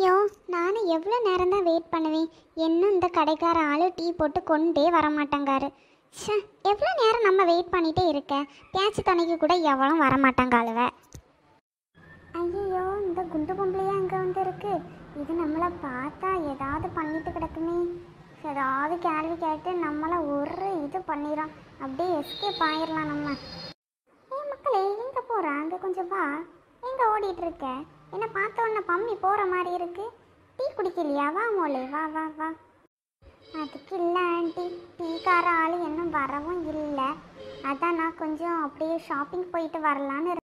ஐயோ நானும் எவ்வளோ நேரம் தான் வெயிட் பண்ணுவேன் இன்னும் இந்த கடைக்கார ஆளு டீ போட்டு கொண்டே வர மாட்டேங்காரு ச்சே எவ்வளோ நேரம் நம்ம வெயிட் பண்ணிட்டே இருக்க பேச்சு துணைக்கு கூட எவ்வளோ வர மாட்டாங்க ஆளுவ ஐயோ இந்த குண்டு பொம்பளையா அங்கே வந்து இருக்கு இது நம்மளை பார்த்தா ஏதாவது பண்ணிட்டு கிடக்குமே ஏதாவது கேள்வி கேட்டு நம்மளை ஒரு இது பண்ணிடும் அப்படியே எஸ்கேப் ஆயிடலாம் நம்ம ஏய் மக்களே எங்கே போகிற அங்கே கொஞ்சம் வா எங்கே ஓடிட்டு இருக்க என்ன பார்த்த உடனே பம்மி போகிற மாதிரி இருக்கு டீ குடிக்கலையா வா மோளே வா வா வா அதுக்கு இல்லை ஆண்டி டீக்கார ஆள் இன்னும் வரவும் இல்லை அதான் நான் கொஞ்சம் அப்படியே ஷாப்பிங் போயிட்டு வரலான்னு